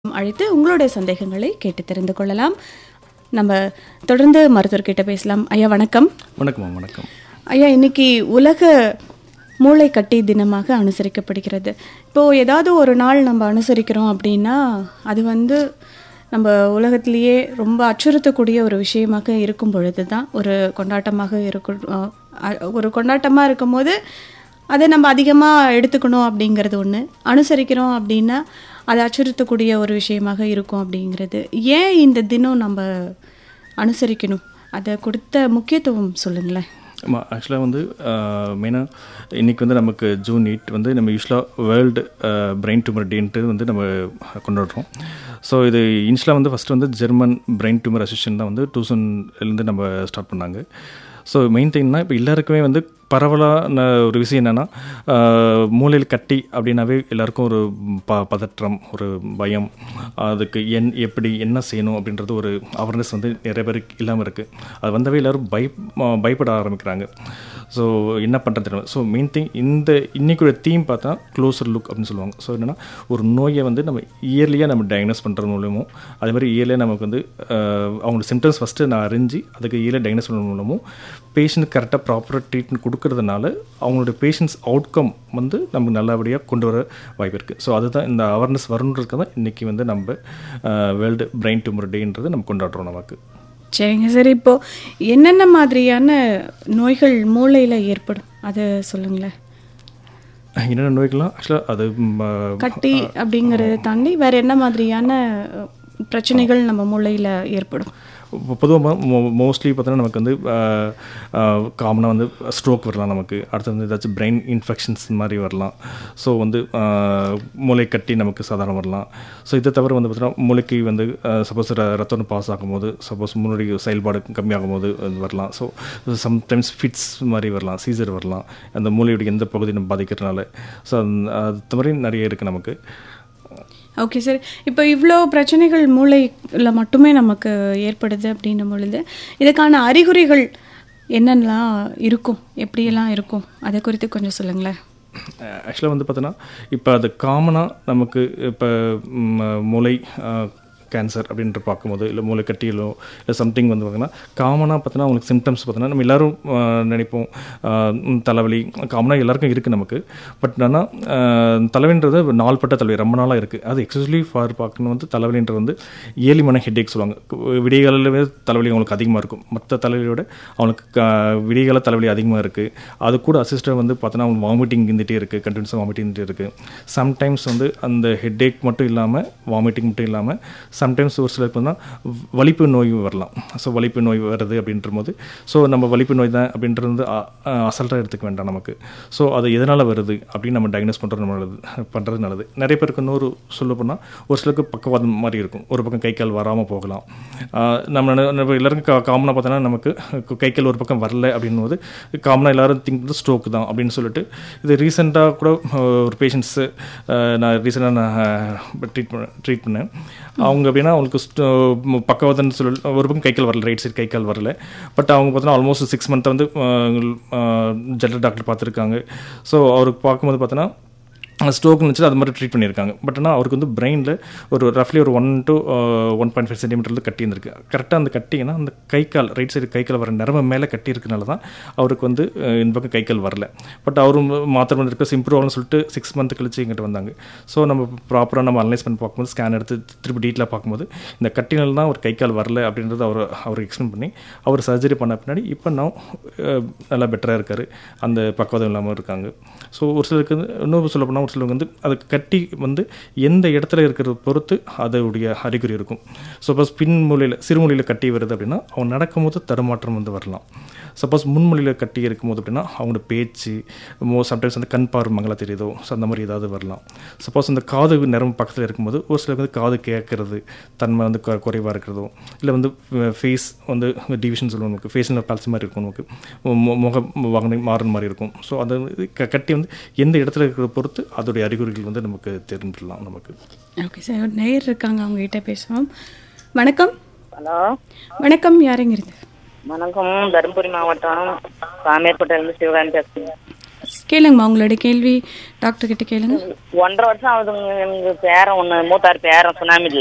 அழைத்து உங்களுடைய சந்தேகங்களை கேட்டு தெரிந்து கொள்ளலாம் நம்ம தொடர்ந்து மருத்துவர்கிட்ட பேசலாம் ஐயா வணக்கம் வணக்கம்மா வணக்கம் ஐயா இன்னைக்கு உலக மூளை கட்டி தினமாக அனுசரிக்கப்படுகிறது இப்போது ஏதாவது ஒரு நாள் நம்ம அனுசரிக்கிறோம் அப்படின்னா அது வந்து நம்ம உலகத்திலேயே ரொம்ப அச்சுறுத்தக்கூடிய ஒரு விஷயமாக இருக்கும் பொழுது தான் ஒரு கொண்டாட்டமாக இருக்கும் அஹ், ஒரு கொண்டாட்டமாக இருக்கும்போது அதை நம்ம அதிகமாக எடுத்துக்கணும் அப்படிங்கிறது ஒன்று அனுசரிக்கிறோம் அப்படின்னா அது அச்சுறுத்தக்கூடிய ஒரு விஷயமாக இருக்கும் அப்படிங்கிறது ஏன் இந்த தினம் நம்ம அனுசரிக்கணும் அதை கொடுத்த முக்கியத்துவம் சொல்லுங்களேன் ஆமாம் ஆக்சுவலாக வந்து மெயினாக இன்றைக்கி வந்து நமக்கு ஜூன் எயிட் வந்து நம்ம யூஸ்வலாக வேர்ல்டு பிரெயின் டியூமர் டேன்ட்டு வந்து நம்ம கொண்டாடுறோம் ஸோ இது இன்ஸ்லாக வந்து ஃபஸ்ட்டு வந்து ஜெர்மன் பிரெயின் டியூமர் அசோசியேஷன் தான் வந்து டூசண்ட்லேருந்து நம்ம ஸ்டார்ட் பண்ணாங்க ஸோ மெயின் திங்னா இப்போ எல்லாருக்குமே வந்து பரவலான ஒரு விஷயம் என்னென்னா மூளையில் கட்டி அப்படின்னாவே எல்லாருக்கும் ஒரு ப பதற்றம் ஒரு பயம் அதுக்கு என் எப்படி என்ன செய்யணும் அப்படின்றது ஒரு அவேர்னஸ் வந்து நிறைய பேருக்கு இல்லாமல் இருக்குது அது வந்தவே எல்லோரும் பய பயப்பட ஆரம்பிக்கிறாங்க ஸோ என்ன பண்ணுறது ஸோ மெயின் திங் இந்த இன்றைக்குடைய தீம் பார்த்தா க்ளோசர் லுக் அப்படின்னு சொல்லுவாங்க ஸோ என்னென்னா ஒரு நோயை வந்து நம்ம இயர்லியாக நம்ம டயக்னோஸ் பண்ணுறது மூலமும் அதே மாதிரி இயர்லியாக நமக்கு வந்து அஹ், அவங்களோட சிம்டம்ஸ் ஃபஸ்ட்டு நான் அறிஞ்சு அதுக்கு இயர்லியாக டயக்னோஸ் பண்ணுறது மூலமும் பேஷண்ட் கரெக்டாக ப்ராப்பராக ட்ரீட்மெண்ட் கொடுக்கறதுனால அவங்களோட பேஷண்ட்ஸ் அவுட்கம் வந்து நமக்கு நல்லபடியாக கொண்டு வர வாய்ப்பு இருக்குது ஸோ அதுதான் இந்த அவேர்னஸ் வரணுன்றதுக்கு தான் இன்றைக்கி வந்து நம்ம வேர்ல்டு பிரெயின் டியூமர் டேன்றது நம்ம கொண்டாடுறோம் நமக்கு சரிங்க சரி இப்போ என்னென்ன மாதிரியான நோய்கள் மூளையில் ஏற்படும் அதை சொல்லுங்களேன் என்னென்ன நோய்கள்லாம் ஆக்சுவலாக அது ம், கட்டி அப்படிங்கிறத தாண்டி வேற என்ன மாதிரியான அஹ், பிரச்சனைகள் நம்ம மூளையில் ஏற்படும் பொதுவாக மோஸ்ட்லி பார்த்தோன்னா நமக்கு வந்து காமனாக வந்து ஸ்ட்ரோக் வரலாம் நமக்கு அடுத்து வந்து ஏதாச்சும் பிரெயின் இன்ஃபெக்ஷன்ஸ் மாதிரி வரலாம் ஸோ வந்து ஆஹ், மூளை கட்டி நமக்கு சாதாரண வரலாம் ஸோ இதை தவிர வந்து பார்த்தோன்னா மூளைக்கு வந்து சப்போஸ் ரத்தம் பாஸ் ஆகும்போது சப்போஸ் முன்னாடி செயல்பாடு கம்மியாகும் போது அது வரலாம் ஸோ சம்டைம்ஸ் ஃபிட்ஸ் மாதிரி வரலாம் சீசர் வரலாம் அந்த மூளையுடைய எந்த பகுதி நம்ம பாதிக்கிறதுனால ஸோ அது மாதிரி நிறைய இருக்குது நமக்கு ஓகே சார் இப்போ இவ்வளோ பிரச்சனைகள் மூளையில் மட்டுமே நமக்கு ஏற்படுது அப்படின்னும் பொழுது இதுக்கான அறிகுறிகள் என்னென்னலாம் இருக்கும் எப்படியெல்லாம் இருக்கும் அதை குறித்து கொஞ்சம் சொல்லுங்களேன் ஆக்சுவலாக வந்து பார்த்தோன்னா இப்போ அது காமனாக நமக்கு இப்போ மூளை கேன்சர் அப்படின்ற பார்க்கும்போது இல்லை மூளை கட்டியிலோ இல்லை சம்திங் வந்து பார்த்தீங்கன்னா காமனாக பார்த்தோன்னா அவங்களுக்கு சிம்டம்ஸ் பார்த்தோன்னா நம்ம எல்லாரும் ஆஹ், நினைப்போம் ஆஹ், ம், தலைவலி காமனாக எல்லாருக்கும் இருக்குது நமக்கு பட் ஆனால் தலைவலின்றது நாள்பட்ட தலைவலி ரொம்ப நாளாக இருக்குது அது எக்ஸ்பெஷலி ஃபார் பார்க்கணும் வந்து தலைவலின்றது வந்து ஏழு மணி ஹெட்டேக் சொல்லுவாங்க விடியகாலில் தலைவலி அவங்களுக்கு அதிகமாக இருக்கும் மற்ற தலைவலியோட அவங்களுக்கு க- விடியகால தலைவலி அதிகமாக இருக்குது அது கூட அசிஸ்டர் வந்து பார்த்தோன்னா அவங்க வாமிட்டிங் இருந்துகிட்டே இருக்குது கண்டினியூஸாக வாமிட்டிங் இருந்துகிட்டே இருக்குது சம்டைம்ஸ் வந்து அந்த ஹெட்டேக் மட்டும் இல்லாமல் வாமிட்டிங் மட்டும் இல்லாமல் சம்டைம்ஸ் ஒரு சிலருக்கு வந்து வலிப்பு நோய் வரலாம் ஸோ வலிப்பு நோய் வருது அப்படின்ற போது ஸோ நம்ம வலிப்பு நோய் தான் அப்படின்றது வந்து அசல்ட்டாக எடுத்துக்க வேண்டாம் நமக்கு ஸோ அது எதனால் வருது அப்படின்னு நம்ம டயக்னோஸ் பண்ணுறது நல்லது பண்ணுறது நல்லது நிறைய பேருக்கு இன்னொரு சொல்ல போனால் ஒரு சிலருக்கு பக்கவாதம் மாதிரி இருக்கும் ஒரு பக்கம் கை கால் வராமல் போகலாம் ஆஹ் நம்ம நெ- நம்ம எல்லாருக்கும் காமனாக பார்த்தோன்னா நமக்கு கை கால் ஒரு பக்கம் வரல அப்படின்னும் போது காமனாக எல்லாரும் திங்க் ஸ்ட்ரோக் தான் அப்படின்னு சொல்லிட்டு இது ரீசெண்டாக கூட ஆஹ் ஒரு பேஷண்ட்ஸு நான் ரீசெண்டாக நான் ட்ரீட் பண்ண ட்ரீட் பண்ணேன் அவங்க அப்படின்னா அவங்களுக்கு ஸ்ட்- பக்கவாதம்னு சொல்லி ஒரு பக்கம் கை கால் வரல ரைட் சைடு கை கால் வரல பட் அவங்க பார்த்தோன்னா ஆல்மோஸ்ட் சிக்ஸ் மந்த் வந்து ஜெனரல் டாக்டர் பார்த்துருக்காங்க ஸோ அவருக்கு பார்க்கும்போது பார்த்தோன்னா ஸ்ட்ரோக்னு வச்சு அது மாதிரி ட்ரீட் பண்ணியிருக்காங்க பட் ஆனால் அவருக்கு வந்து பிரெயினில் ஒரு ரஃப்லி ஒரு one to one point five சென்டிமீட்டரில் கட்டி இருந்திருக்கு கரெக்டாக அந்த கட்டிங்கன்னா அந்த கை கால் ரைட் சைடு கை கால் வர நரம்பு மேலே கட்டி இருக்கனால தான் அவருக்கு வந்து அஹ், இந்த பக்கம் கை கால் வரல பட் அவரும் மாத்திரை வந்துருக்கு இம்ப்ரூவ் ஆகணும்னு சொல்லிட்டு சிக்ஸ் மந்த் கழிச்சு எங்கிட்ட வந்தாங்க ஸோ நம்ம ப்ராப்பராக நம்ம அனலைஸ் பண்ணி பார்க்கும்போது ஸ்கேன் எடுத்து திருப்பி டீட்டெயிலாக பார்க்கும்போது இந்த கட்டினால் தான் ஒரு கை கால் வரல அப்படின்றத அவர் அவருக்கு எக்ஸ்பிளைன் பண்ணி அவர் சர்ஜரி பண்ண பின்னாடி இப்போ நான் அஹ், நல்லா பெட்டராக இருக்கார் அந்த பக்குவதம் இல்லாமல் இருக்காங்க ஸோ ஒரு சிலருக்கு வந்து இன்னொரு சொல்ல போனால் ஒரு சிலருக்கு வந்து அதுக்கு கட்டி வந்து எந்த இடத்துல இருக்கிறத பொறுத்து அதோடைய அறிகுறி இருக்கும் சப்போஸ் பின் மூலையில் சிறுமொழியில் கட்டி வருது அப்படின்னா அவங்க நடக்கும்போது தடுமாற்றம் வந்து வரலாம் சப்போஸ் முன்மொழியில் கட்டி இருக்கும்போது அப்படின்னா அவங்களோட பேச்சு மோ சம்டைம்ஸ் வந்து கண் பார்வை மங்களா தெரியுதோ ஸோ அந்த மாதிரி ஏதாவது வரலாம் சப்போஸ் அந்த காது நரம்பு பக்கத்தில் இருக்கும்போது ஒரு சிலருக்கு வந்து காது கேட்கறது தன்மை வந்து கு- குறைவாக இருக்கிறதோ இல்லை வந்து ஃபேஸ் வந்து டிவிஷன் சொல்லுவோம் நமக்கு ஃபேஷியல் பால்சி மாதிரி இருக்கும் நமக்கு மு- முக வாகனை மாறன் மாதிரி இருக்கும் ஸோ அந்த இது க- கட்டி வந்து எந்த இடத்துல இருக்கிறத பொறுத்து அதோடைய அறிகுறிகள் வந்து நமக்கு தெரிஞ்சிடலாம் நமக்கு ஓகே சார் ஒரு நேயர் இருக்காங்க அவங்க கிட்ட பேசுவோம் வணக்கம் ஹலோ வணக்கம் யாருங்கிறது வணக்கம் தருமபுரி மாவட்டம் சாமியார்பேட்டையிலேருந்து சிவகாந்தி பேசுகிறேன் கேளுங்கம்மா உங்களுடைய கேள்வி டாக்டர் கிட்ட கேளுங்க ஒன்றரை வருஷம் ஆகுதுங்க எங்க பேரன் ஒன்று மூத்தார் பேரன் சுனாமியில்